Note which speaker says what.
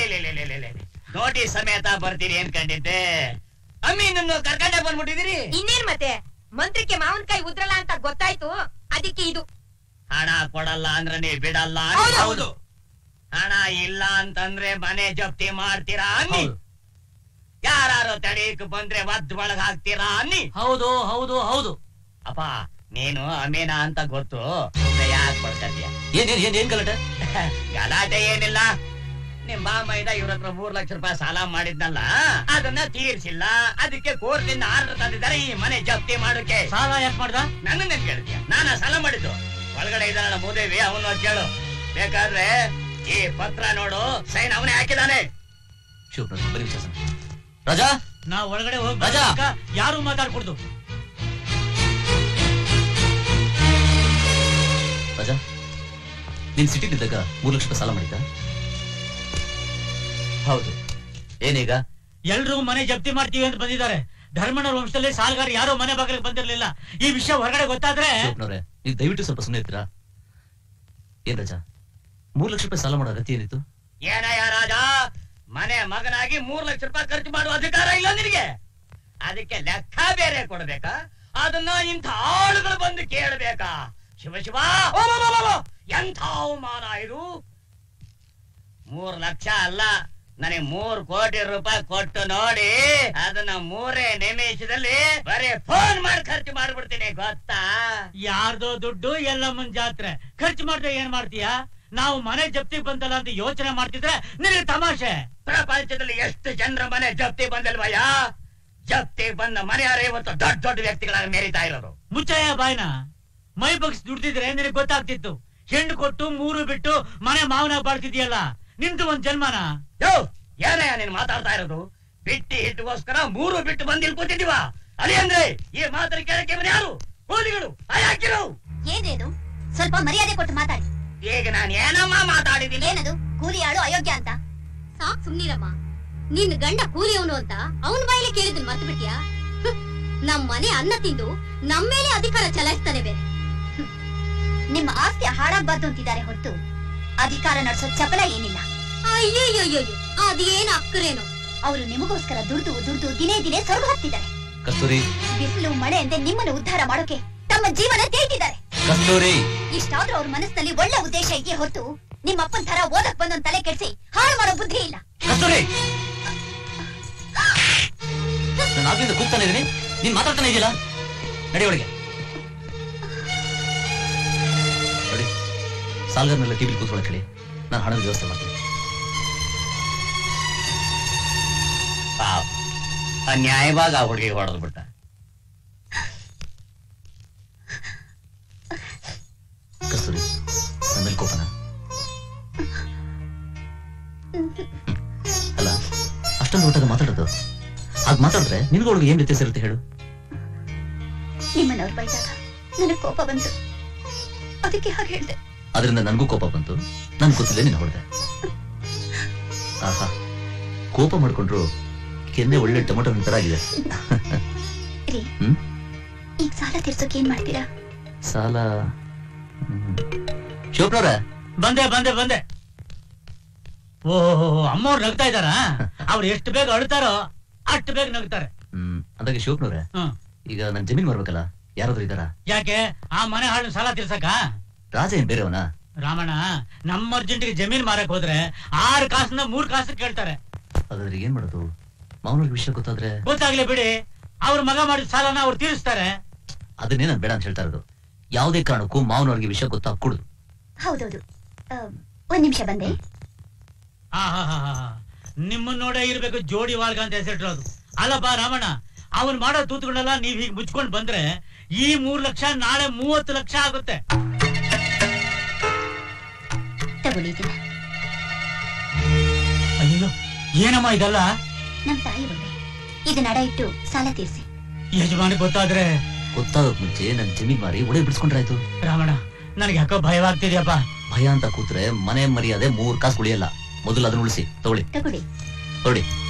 Speaker 1: Notice ಸಮೇತ ಬರ್ತೀರಿ ಅನ್ಕೊಂಡಿದ್ದೆ ಅಮ್ಮೀನನ್ನು ಕರ್ಕೊಂಡೆ ಬಂದ್ಬಿಟ್ಟಿದ್ದೀರಿ
Speaker 2: ಇನ್ನೇನ್ ಮತ್ತೆ ಮಂತ್ರಕ್ಕೆ ಮಾವಿನಕಾಯಿ ಉದ್ರಲ್ಲ ಅಂತ ಗೊತ್ತಾಯ್ತು ಅದಕ್ಕೆ ಇದು
Speaker 1: ಹಣ ಕೊಡಲ್ಲ ಅಂದ್ರೆ ನೀವ್ ಬಿಡಲ್ಲ
Speaker 2: ಹೌದು,
Speaker 1: ಹೌದು ಹಣ ಇಲ್ಲ ಅಂತಂದ್ರೆ ಮನೆ ಜಪ್ತಿ ಮಾಡ್ತೀರಾ ಅನ್ನಿ ಯಾರು ತಡೀಕ್ ಬಂದ್ರೆ ಒದ್ ಒಳಗ್ ಹಾಕ್ತೀರಾ ಅನ್ನಿ
Speaker 3: ಹೌದು ಹೌದು ಹೌದು
Speaker 1: ಅಪ್ಪ ನೀನು ಅಮೀನ ಅಂತ ಗೊತ್ತು ಯಾಕೆ ಪಡ್ಕತ್ಯ
Speaker 3: ಏನ್ ಏನ್ ಏನ್ ಏನ್ ಗಲಾಟೆ
Speaker 1: ಗಲಾಟೆ ಏನಿಲ್ಲ ನಿಮ್ ಮಾಮೈದ ಇವ್ರ ಹತ್ರ ಮೂರ್ ಲಕ್ಷ ರೂಪಾಯಿ ಸಾಲ ಮಾಡಿದ್ನಲ್ಲ ಅದನ್ನ ತೀರ್ಸಿಲ್ಲ ಅದಕ್ಕೆ ಕೋರ್ಟಿಂದ ಆರ್ಡರ್ ತಂದಿದ್ದಾರೆ ಈ ಮನೆ ಜಪ್ತಿ ಮಾಡೋಕೆ
Speaker 3: ಸಾಲ ಯಾಕೆ ಮಾಡ್ದ
Speaker 1: ನನ್ನನ್ನೇನ್ ಕೇಳ್ತೀಯ ನಾನ ಸಾಲ ಮಾಡಿದ್ದು ಒಳಗಡೆ ಇದ್ದಾನಲ್ಲ ಮೂದೇವಿ ಅವನು ಕೇಳು ಬೇಕಾದ್ರೆ ಈ ಪತ್ರ ನೋಡು ಸೈನ್ ಅವನೇ ಹಾಕಿದಾನೆ
Speaker 3: ಶಿವಪ್ರಸಾದ್ ಬರೀ ವಿಚಾರ ರಾಜಾ
Speaker 4: ನಾವ್ ಒಳಗಡೆ ಹೋಗಿ
Speaker 3: ರಾಜಾ!
Speaker 4: ಯಾರು ಮಾತಾಡ್ಕೊಡ್ದು
Speaker 3: ರಾಜಾ ನೀನ್ ಸಿಟಿಲಿದ್ದಾಗ ಮೂರು ಲಕ್ಷ ರೂಪಾಯಿ ಸಾಲ ಮಾಡಿದ್ದ ಹೌದು ಏನೀಗ
Speaker 4: ಎಲ್ರು ಮನೆ ಜಪ್ತಿ ಮಾಡ್ತೀವಿ ಅಂತ ಬಂದಿದ್ದಾರೆ ಧರ್ಮಣ್ಣರ ವಂಶದಲ್ಲಿ ಸಾಲಗಾರ ಯಾರೋ ಮನೆ ಬಾಗಿಲಿಗೆ ಬಂದಿರ್ಲಿಲ್ಲ ಈ ವಿಷಯ ಹೊರಗಡೆ ಗೊತ್ತಾದ್ರೆ
Speaker 3: ಶಿವಪ್ಪನವ್ರೆ ನೀವು ದಯವಿಟ್ಟು ಸ್ವಲ್ಪ ಸುಮ್ಮನೆ ಇರ್ತೀರಾ ಏನ್ ರಾಜಾ ಮೂರು ಲಕ್ಷ ರೂಪಾಯಿ ಸಾಲ ಮಾಡೋ ಅಗತ್ಯ ಏನಿತ್ತು
Speaker 1: ಏನಯ್ಯ ರಾಜ ಮನೆ ಮಗನಾಗಿ ಮೂರ್ ಲಕ್ಷ ರೂಪಾಯಿ ಖರ್ಚು ಮಾಡುವ ಅಧಿಕಾರ ಇಲ್ಲ ನಿನಗೆ ಅದಕ್ಕೆ ಲೆಕ್ಕ ಬೇರೆ ಕೊಡ್ಬೇಕಾ ಅದನ್ನ ಇಂಥ ಆಳುಗಳು ಬಂದು ಕೇಳ್ಬೇಕಾ ಶಿವ ಶಿವ ಓ, ಓ, ಓ, ಓ, ಓ, ಎಂಥ ಅವಮಾನ ಇದು ಮೂರ್ ಲಕ್ಷ ಅಲ್ಲ ನನಗೆ ಮೂರ್ ಕೋಟಿ ರೂಪಾಯಿ ಕೊಟ್ಟು ನೋಡಿ ಅದನ್ನ ಮೂರೇ ನಿಮಿಷದಲ್ಲಿ ಬರೀ ಫೋನ್ ಮಾಡಿ ಖರ್ಚು ಮಾಡ್ಬಿಡ್ತೀನಿ ಗೊತ್ತಾ
Speaker 4: ಯಾರ್ದೋ ದುಡ್ಡು ಎಲ್ಲಮ್ಮನ್ ಜಾತ್ರೆ ಖರ್ಚು ಮಾಡ್ದೆ ಏನ್ ಮಾಡ್ತೀಯಾ ನಾವು ಮನೆ ಜಪ್ತಿಗೆ ಬಂತಲ್ಲ ಅಂತ ಯೋಚನೆ ಮಾಡ್ತಿದ್ರೆ ನಿನಗೆ ತಮಾಷೆ
Speaker 1: ಪ್ರಪಂಚದಲ್ಲಿ ಎಷ್ಟು ಜನರ ಮನೆ ಜಪ್ತಿ ಬಂದಿಲ್ವಯ್ಯ ಜಪ್ತಿ ಬಂದ ಮನೆಯವರೇ ಇವತ್ತು ದೊಡ್ಡ ದೊಡ್ಡ ವ್ಯಕ್ತಿಗಳಾಗಿ ಮೆರಿತಾ ಇರೋದು
Speaker 4: ಮುಚ್ಚಯ್ಯ ಬಾಯ್ನ ಮೈ ಬಗ್ಸ್ ದುಡ್ದಿದ್ರೆ ನಿನಗೆ ಗೊತ್ತಾಗ್ತಿತ್ತು ಹೆಣ್ಣು ಕೊಟ್ಟು ಮೂರು ಬಿಟ್ಟು ಮನೆ ಮಾವನ ಬಾಳ್ತಿದ್ಯಲ್ಲ ನಿಂದು ಒಂದ್ ಜನ್ಮನ
Speaker 1: ಯೋ ಏನಯ್ಯ ನೀನ್ ಮಾತಾಡ್ತಾ ಇರೋದು ಬಿಟ್ಟಿ ಹಿಟ್ಟಿಗೋಸ್ಕರ ಮೂರು ಬಿಟ್ಟು ಬಂದು ಇಲ್ಲಿ ಕೂತಿದೀವ ಅದೇ ಅಂದ್ರೆ ಈ ಮಾತ್ರ ಕೇಳಕ್ಕೆ ಇವನು ಯಾರು ಕೂಲಿಗಳು ಅಯಾಕಿರು
Speaker 5: ಏನೇನು ಸ್ವಲ್ಪ ಮರ್ಯಾದೆ ಕೊಟ್ಟು ಮಾತಾಡಿ
Speaker 1: ಈಗ ನಾನು ಏನಮ್ಮ ಮಾತಾಡಿದ್ದೀನಿ
Speaker 5: ಏನದು ಕೂಲಿ ಆಳು ಅಯೋಗ್ಯ ಅಂತ ಸಾಕ್ ಸುಮ್ನಿರಮ್ಮ ನಿನ್ ಗಂಡ ಕೂಲಿಯವನು ಅಂತ ಅವನ ಬಾಯಿಲೆ ಕೇಳಿದ್ ಮರ್ತು ಬಿಟ್ಯಾ ನಮ್ ಮನೆ ಅನ್ನ ತಿಂದು ನಮ್ ಮೇಲೆ ಅಧಿಕಾರ ಚಲಾಯಿಸ್ತಾನೆ ಬೇರೆ ಹ್ಮ್. ನಿಮ್ಮ ಆಸ್ತಿ ಹಾಳಾಗ್ಬಾರ್ದು ಅಂತಿದ್ದಾರೆ ಹೊರತು ಅಧಿಕಾರ ನಡೆಸೋ ಚಪಲ ಏನಿಲ್ಲ ಅಯ್ಯಯ್ಯಯ್ಯೋ ಅದೇನ್ ಅಕ್ಕರೇನು ಅವರು ನಿಮಗೋಸ್ಕರ ದುಡ್ದು ದುಡ್ದು ದಿನೇ ದಿನೇ ಸ್ವರ್ಗ ಹೋಗ್ತಿದ್ದಾರೆ
Speaker 3: ಕಸ್ತೂರಿ
Speaker 5: ಬಿಸಿಲು ಮಳೆ ಅಂದೆ ನಿಮ್ಮನ್ನು ಉದ್ಧಾರ ಮಾಡೋಕೆ ತಮ್ಮ ಜೀವನ ತೇಗಿದ್ದಾರೆ
Speaker 3: ಕಸ್ತೂರಿ
Speaker 5: ಇಷ್ಟಾದ್ರೂ ಅವ್ರ ಮನಸ್ಸಿನಲ್ಲಿ ಒಳ್ಳೆ ಉದ್ದೇಶ ಇದೆಯೇ ಹೊರತು ನಿಮ್ಮಪ್ಪನ ತರ ಓದಕ್ ಬಂದೊಂದ್ ತಲೆ ಕೆಡ್ಸಿ ಹಾಳು ಮಾಡೋ ಬುದ್ಧಿ ಇಲ್ಲ
Speaker 3: ಕಸ್ತೂರಿ ನಾನು ಆಗ್ಲಿಂದ ಕೂಗ್ತಾನೆ ಇದೀನಿ ನೀನ್ ಮಾತಾಡ್ತಾನೆ ಇದೆಯಲ್ಲ ನಡಿ ಒಳಗೆ ನೋಡಿ ಸಾಲ್ಗಾರ್ನೆಲ್ಲ ಟಿವಿ ಕೂತ್ಕೊಳಕ್ ಹೇಳಿ ನಾನು ಹಣದ ವ್ಯವಸ್ಥೆ ಮಾಡ್ತೀನಿ
Speaker 1: ಪಾಪ ಅನ್ಯಾಯವಾಗಿ ಆ ಹುಡುಗಿ ಹೊಡೆದು ಬಿಟ್ಟ
Speaker 3: ಕಸ್ತೂರಿ ನನ್ನ ಮೇಲೆ ಕೋಪನ ಅಲ್ಲ ಅಷ್ಟೊಂದು ಊಟದ ಮಾತಾಡೋದು ಹಾಗೆ ಮಾತಾಡಿದ್ರೆ ನಿನ್ಗೂ ಒಳಗೆ ಏನ್ ವ್ಯತ್ಯಾಸ ಇರುತ್ತೆ ಹೇಳು
Speaker 5: ನಿಮ್ಮನ್ನವ್ರು ಬೈದಾಗ ನನಗ್ ಕೋಪ ಬಂತು ಅದಕ್ಕೆ ಹಾಗೆ ಹೇಳ್ದೆ
Speaker 3: ಅದರಿಂದ ನನಗೂ ಕೋಪ ಬಂತು ನನ್ ಕೂತಲೇ ನಿನ್ನ ಹೊಡೆದೆ ಆಹಾ ಕೋಪ ಮಾಡ್ಕೊಂಡ್ರು ಕೆನ್ನೆ ಒಳ್ಳೆ ಟೊಮೊಟೊ ತರ ಆಗಿದೆ
Speaker 5: ರೀ
Speaker 3: ಹ್ಮ್
Speaker 5: ಈಗ ಸಾಲ ತೀರ್ಸೋಕ್ ಏನ್ ಮಾಡ್ತೀರಾ
Speaker 3: ಸಾಲ ಶಿವಪ್ನವ್ರ
Speaker 4: ಬಂದೆ ಬಂದೆ ಬಂದೆ ಓಹೋ ಅಮ್ಮವ್ರು ನಗ್ತಾ ಇದಾರ ಅವ್ರು ಎಷ್ಟು ಬೇಗ ಅಳ್ತಾರೋ ಅಷ್ಟು ಬೇಗ ನಗ್ತಾರೆ
Speaker 3: ಹ್ಮ್ ಅಂದಾಗೆ ಶಿವಪ್ನವ್ರೆ
Speaker 4: ಹ್ಮ್
Speaker 3: ಈಗ ನನ್ ಜಮೀನ್ ಮಾಡ್ಬೇಕಲ್ಲ ಯಾರಾದ್ರೂ ಇದಾರ
Speaker 4: ಯಾಕೆ ಆ ಮನೆ ಹಾಳು ಸಾಲ ತೀರ್ಸಕ
Speaker 3: ರಾಜ ಏನ್ ಬೇರೆಯವನ
Speaker 4: ರಾಮಣ್ಣ ನಮ್ಮ ಅರ್ಜೆಂಟ್ಗೆ ಜಮೀನ್ ಮಾರಕ್ ಹೋದ್ರೆ ಆರು ಕಾಸನ್ನ ಮೂರ್ ಕಾಸು ಕೇಳ್ತಾರೆ
Speaker 3: ಅದಾದ್ರೆ ಏನ್ ಮಾಡೋದು ಮಾವನಿಗೆ ವಿಷಯ ಗೊತ್ತಾದ್ರೆ
Speaker 4: ಗೊತ್ತಾಗ್ಲಿ ಬಿಡಿ ಅವ್ರ ಮಗ ಮಾಡಿದ ಸಾಲನ ಅವ್ರು ತೀರಿಸ್ತಾರೆ
Speaker 3: ಅದನ್ನೇ ನಾನು ಬೇಡ ಅಂತ ಹೇಳ್ತಾ ಇರೋದು ಯಾವುದೇ ಕಾರಣಕ್ಕೂ ಮಾವನವ್ರಿಗೆ ವಿಷಯ ಗೊತ್ತಾಗ್ಕೂಡುದು
Speaker 5: ಹೌದೌದು ಆ, ಒಂದ್ ನಿಮಿಷ ಬಂದೆ
Speaker 4: ಆಹಾಹಾಹಾ. ನಿಮ್ಮನ್ನ ನೋಡೇ ಇರ್ಬೇಕು ಜೋಡಿ ವಾಲ್ಗ ಅಂತ ಹೆಸರಿಟ್ಟಿರೋದು ಅಲ್ಲಪ್ಪ ರಾಮಣ್ಣ ಅವನ್ ಮಾಡೋ ತೂತುಗಳನ್ನೆಲ್ಲ ನೀವ್ ಹೀಗ್ ಮುಚ್ಕೊಂಡ್ ಬಂದ್ರೆ ಈ ಮೂರ್ ಲಕ್ಷ ನಾಳೆ ಮೂವತ್ತು ಲಕ್ಷ ಆಗುತ್ತೆ
Speaker 5: ತಗೊಳ್ಳಿ ಇದನ್ನ
Speaker 4: ಅಯ್ಯೋ ಏನಮ್ಮ ಇದಲ್ಲ
Speaker 5: ನಮ್ ತಾಯಿ ಒಳ್ಳೆ ಇದನ್ನ ಅಡ ಇಟ್ಟು ಸಾಲ ತೀರ್ಸಿ
Speaker 4: ಯಜಮಾನಿ ಗೊತ್ತಾದ್ರೆ
Speaker 3: ಗೊತ್ತಾಗೋಕ್ ಮುಂಚೆ ನನ್ ಜಮೀನ್ ಮಾರಿ ಒಡೆ ಬಿಡಿಸ್ಕೊಂಡ್ರಾಯ್ತು
Speaker 4: ರಾಮಣ್ಣ ನನಗೆ ಯಾಕೋ ಭಯವಾಗ್ತಿದ್ಯಪ್ಪ
Speaker 3: ಭಯ ಅಂತ ಕೂತ್ರೆ ಮನೆ ಮರ್ಯಾದೆ ಮೂರ್ ಕಾಸು ಉಳಿಯಲ್ಲ ಮೊದಲು ಅದನ್ನ ಉಳಿಸಿ ತಗೊಳ್ಳಿ
Speaker 5: ತಗೊಳ್ಳಿ
Speaker 3: ಹೊರಡಿ